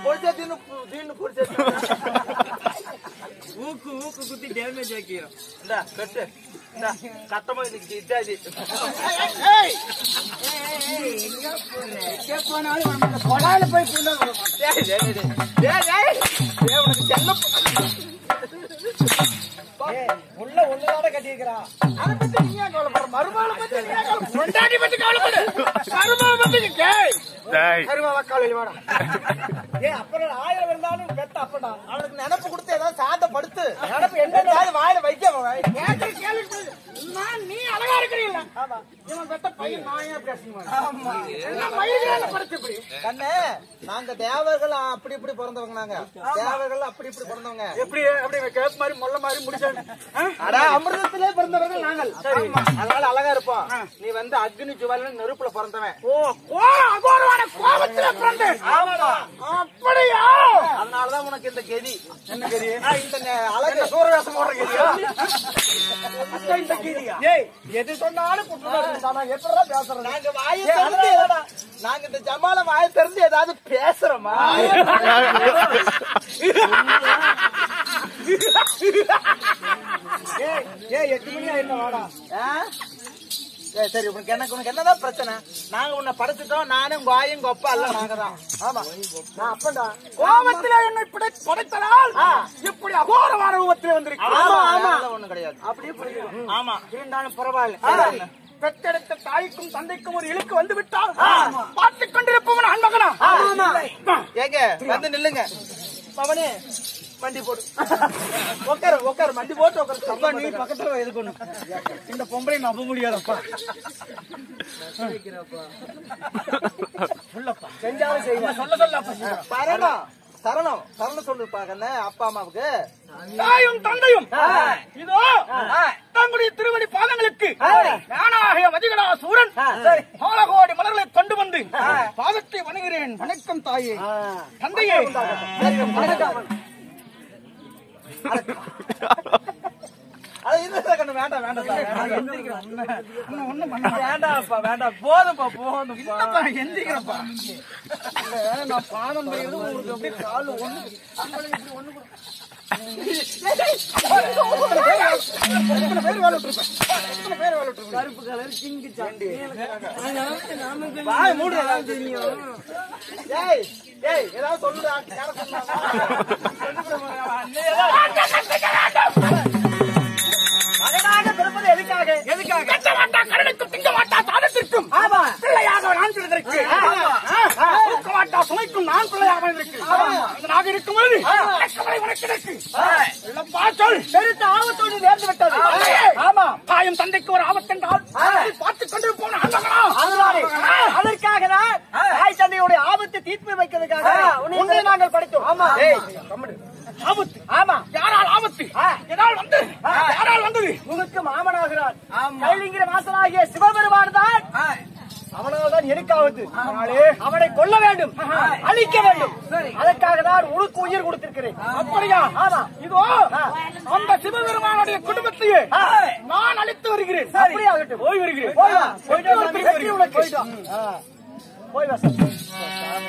பொடிச்சா தின்னு பு- தின்னு பொடிச்சா ஊக்கு ஊக்கு குத்தி டேமேஜ் ஆக்கிரும் இந்த கட்டு இந்த கட்டமா இன்னைக்கு இதாதி கொடாயில போய் புண்ணு டேய் டேய் டேய் டேய் டேய் டேய் உனக்கு செல்ல உள்ள ஒண்ணுதான கட்டியிருக்கிறா அதை பத்தி நீ ஏன் கவலைப்படுற மருமகளை பத்தி நீ ஏன் கவலை பொண்டாட்டி பத்தி கவலைப்படு மருமகளை பத்தி நீ டேய் டேய் கருமா வக்காளி வாடா ஏ அப்புறம் ஆயிரம் இருந்தாலும் பெத்த அப்படா அவனுக்கு நினப்பு கொடுத்து ஏதாவது சாத படுத்து நினப்பு என்ன என்னதாவது வாயில வைக்க கேட்கிற கேள்வி நான் நீ அழகா இருக்கிறீல்ல ஆமா இவன் பெத்த பையன் நான் ஏன் பேசணும் என்ன மயில்களை படுத்து இப்படி கண்ணே நாங்க தேவர்கள் அப்படி இப்படி பிறந்தவங்க நாங்க தேவர்கள் அப்படி இப்படி பிறந்தவங்க எப்படி அப்படி கேஸ் மாதிரி முள்ள மாதிரி முடிச்சாங்க அட அமிர்தத்திலே பிறந்தவர்கள் நாங்கள் சரி அதனால அழகா இருப்போம் நீ வந்து அக்னி ஜுவாலின் நெருப்புல பிறந்தவன் ஓ கோரம் அகோரமான கோபத்துல பிறந்தேன் ஆமா அப்படியா அதனாலதான் உனக்கு இந்த கெதி என்ன கறி இந்த நெ- அழகு சூரவேஷம் போடுற கறியா இந்த கறியா ஏய் எது சொன்னாலும் குற்றவாளி நான் எப்படா பேசுறேன் நாங்க வாயை திறந்து ஏதாவது- நாங்க இந்த ஜமால வாயை திறந்து ஏதாவது பேசுறோமா ஏய் ஏய் எட்டு மணி ஆயிரம் வாடா ஆ? சரி, சரி உனக்கு எனக்கு உனக்கு என்னதான் பிரச்சனை நாங்க உன்னை படைச்சிட்டோம் நானும் உங்க ஆயும் உங்க அப்பா எல்லாம் நாங்க தான் ஆமா நான் அப்பண்டா கோபத்துல என்னை பிடி படைத்தனால் இப்படி அகோரமான ரூபத்தில் வந்திருக்கிறேன் ஆமா ஆமா ஒண்ணும் கிடையாது அப்படியே புரியுது ஆமா இருந்தாலும் பரவாயில்ல பெற்றெடுத்த தாய்க்கும் தந்தைக்கும் ஒரு இழுக்கு வந்து விட்டால் பார்த்துக் கொண்டிருப்பவன் அன்பகனா ஏங்க வந்து நில்லுங்க பவனே வண்டி போடு உட்காரு உட்காரு வண்டி போட்டு உட்காரு அப்பா நீ பக்கத்துல எதுக்கணும் இந்த பொம்பளை நம்ப முடியாதப்பா சொல்லப்பா செஞ்சாலும் செய்வேன் சொல்ல சொல்லப்பா சரணம் சரணம் சரணம் சொல்லுப்பா கண்ணே அப்பா அம்மாவுக்கு தாயும் தந்தையும் இதோ தங்களுடைய திருவடி பாதங்களுக்கு ஞானாகிய மதிகடா சூரன் கோடி மலர்களை கொண்டு வந்து பாதத்தை வணங்குகிறேன் வணக்கம் தாயே தந்தையே அது இல்ல கண்ணு வேண்டாம் வேண்டாம் இன்னும் ஒண்ணும் பண்ண வேண்டாம்ப்பா வேண்டாம் போதும்ப்பா போதும் இல்லப்பா, எந்திரிக்கிறப்பா. இல்ல, நான் பாதம் பெய்யுறது உங்களுக்கு அப்படியே காலு ஒண்ணு அம்பளை இப்படி ஒண்ணு கூட- எத்தனை பேர் வேலை விட்டுருப்பேன்? எத்தனை பேர் வேலை விட்டுருப்பேன்? கருப்பு கலர் கிங்கு சாண்டி வாய் மூடு ஏதாவது ஏய் ஏய் ஏதாவது சொல்லுடா யார மகனாக பிறப்பது எதுக்காக? கட்ட மாட்டா கடனுக்கும் திங்க மாட்டா தானத்திற்கும் பிள்ளையாக நான் பிறந்திருக்கு தூக்க மாட்டா சுமைக்கும் நான் பிள்ளையாக வந்திருக்கிறேன் இதனாக இருக்கும்போது கவலை உனக்கு இருக்கு இல்லப்பா சொல் பெருத்த ஆபத்தோடு நேர்ந்து விட்டது ஆமா தாயும் தந்தைக்கு ஒரு ஆபத்து என்றால் பார்த்துக் கொண்டு போன அதற்காக தான் தாய் தந்தையுடைய ஆபத்து தீர்ப்பு வைக்கிறதுக்காக உன்னை நாங்கள் படித்தோம் ஆமா ஆபத்து ஆமா யாரால் ஆபத்து எதால் வந்து யாரால் வந்தது உனக்கு மாமனாகிறார் கைலிங்கிற வாசலாகிய சிவபெருமான் தான் அவனால் தான் எனக்கு ஆபத்து அதனாலே அவனை கொல்ல வேண்டும் அழிக்க வேண்டும் அதற்காக தான் உனக்கு உயிர் கொடுத்திருக்கிறேன் அப்படியா ஆமா இதோ அந்த சிவபெருமானுடைய குடும்பத்தையே நான் அழித்து வருகிறேன் அப்படியாகட்டும் போய் வருகிறேன் போய் வா போயிட்டு வா. வெற்றி உனக்கு போய் வா சார்.